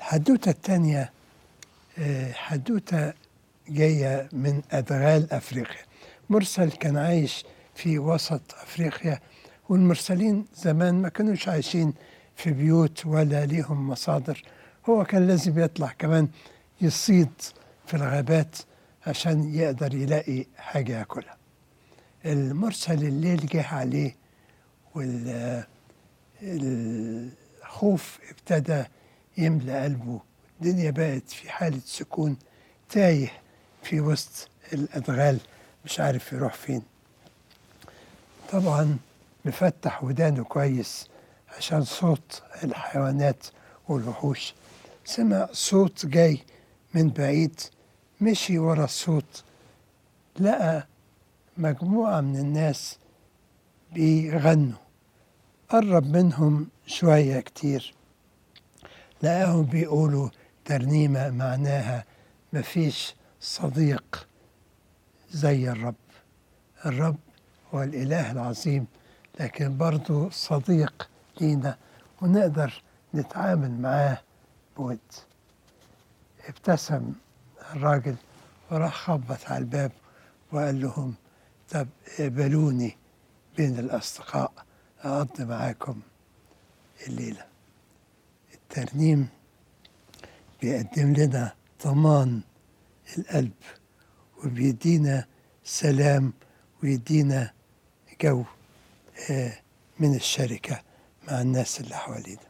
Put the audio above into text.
الحدوتة التانية آه، حدوتة جاية من أدغال أفريقيا مرسل كان عايش في وسط أفريقيا والمرسلين زمان ما كانوش عايشين في بيوت ولا ليهم مصادر هو كان لازم يطلع كمان يصيد في الغابات عشان يقدر يلاقي حاجة ياكلها المرسل الليل جه عليه والخوف ابتدى يملى قلبه الدنيا بقت في حالة سكون تايه في وسط الأدغال مش عارف يروح فين طبعا مفتح ودانه كويس عشان صوت الحيوانات والوحوش سمع صوت جاي من بعيد مشي ورا الصوت لقى مجموعة من الناس بيغنوا قرب منهم شوية كتير لقاهم بيقولوا ترنيمة معناها مفيش صديق زي الرب الرب هو الإله العظيم لكن برضو صديق لينا ونقدر نتعامل معاه بود ابتسم الراجل وراح خبط على الباب وقال لهم طب اقبلوني بين الأصدقاء أقضي معاكم الليلة الترنيم بيقدم لنا ضمان القلب وبيدينا سلام ويدينا جو آه، من الشركة مع الناس اللي حوالينا